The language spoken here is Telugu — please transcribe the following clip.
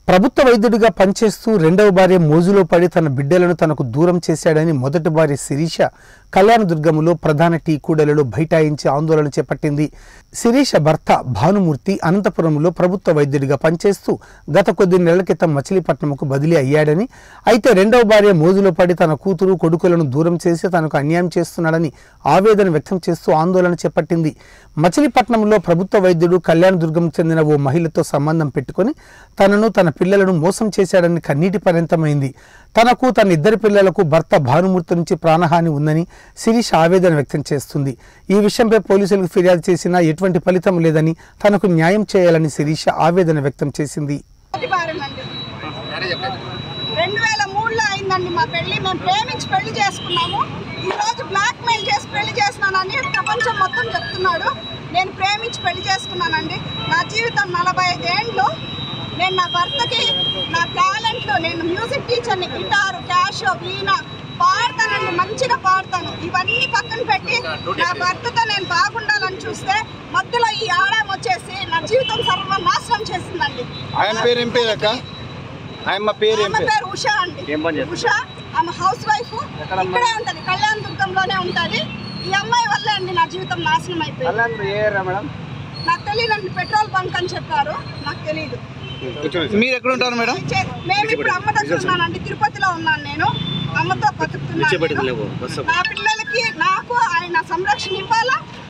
ప్రభుత్వ వైద్యుడిగా పనిచేస్తూ రెండవ భార్య మోజులో పడి తన బిడ్డలను తనకు దూరం చేశాడని మొదటి భార్య శిరీష కళ్యాణదుర్గములో ప్రధాన టీ కూడలిలో బైఠాయించి ఆందోళన చేపట్టింది శిరీష భర్త భానుమూర్తి అనంతపురంలో ప్రభుత్వ వైద్యుడిగా పనిచేస్తూ గత కొద్ది నెలల క్రితం మచిలీపట్నంకు బదిలీ అయ్యాడని అయితే రెండవ భార్య మోజులో పడి తన కూతురు కొడుకులను దూరం చేసి తనకు అన్యాయం చేస్తున్నాడని ఆవేదన వ్యక్తం చేస్తూ ఆందోళన చేపట్టింది మచిలీపట్నంలో ప్రభుత్వ వైద్యుడు కళ్యాణదుర్గం చెందిన ఓ మహిళతో సంబంధం పెట్టుకొని తనను తన పిల్లలను మోసం చేశాడని కన్నీటి పర్యంతమైంది తనకు తన ఇద్దరి పిల్లలకు భర్త భానుమూర్తి నుంచి ప్రాణహాని ఉందని శిరీష్ ఆవేదన వ్యక్తం చేస్తుంది ఈ విషయంపై పోలీసులకు ఫిర్యాదు చేసినా ఎటువంటి ఫలితం లేదని తనకు న్యాయం చేయాలని శిరీష ఆవేదన వ్యక్తం చేసింది అధికారులండి రెండు వేల మూడులో అయిందండి మా పెళ్లి మేము ప్రేమించి పెళ్లి చేసుకున్నాము ఈ రోజు బ్లాక్ మెయిల్ చేసి పెళ్లి చేస్తున్నానని ప్రపంచం మొత్తం చెప్తున్నాడు నేను ప్రేమించి పెళ్లి చేసుకున్నానండి నా జీవితం నలభై ఐదు ఏండ్లు నేను నా భర్తకి నా టాలెంట్లు నేను మ్యూజిక్ టీచర్ని గిటారు క్యాష్ వీణ పాడతానండి మంచిగా పాడతాను ఇవన్నీ పక్కన పెట్టి నా భర్తతో నేను బాగుండాలని చూస్తే మధ్యలో ఈ ఆడాం వచ్చేసి నా జీవితం సర్వనాశనం చేసిందండి ఆయన పేరు ఏం పేరు అక్క ఆయన పేరు ఏం ఆమె పేరు పేరు ఉషా అండి ఏం పని చేస్తుంది? ఉషా ఆమె హౌస్ వైఫ్ ఇక్కడే ఉంటది కళ్యాణ దుర్గంలోనే ఉంటది ఈ అమ్మాయి వల్లే అండి నా జీవితం నాశనం అయిపోయింది ఏ ఏరియా మేడం నాకు తెలియదండి పెట్రోల్ బంక్ అని చెప్పారు నాకు తెలియదు మీరు ఎక్కడ ఉంటారు మేడం చే- మేము ఇప్పుడు అమ్మ దగ్గర ఉన్నానండి తిరుపతిలో ఉన్నాను నేను అమ్మతో బతుకుతున్నాను నేను. నా పిల్లలకి నాకు ఆయన సంరక్షణ ఇవ్వాలా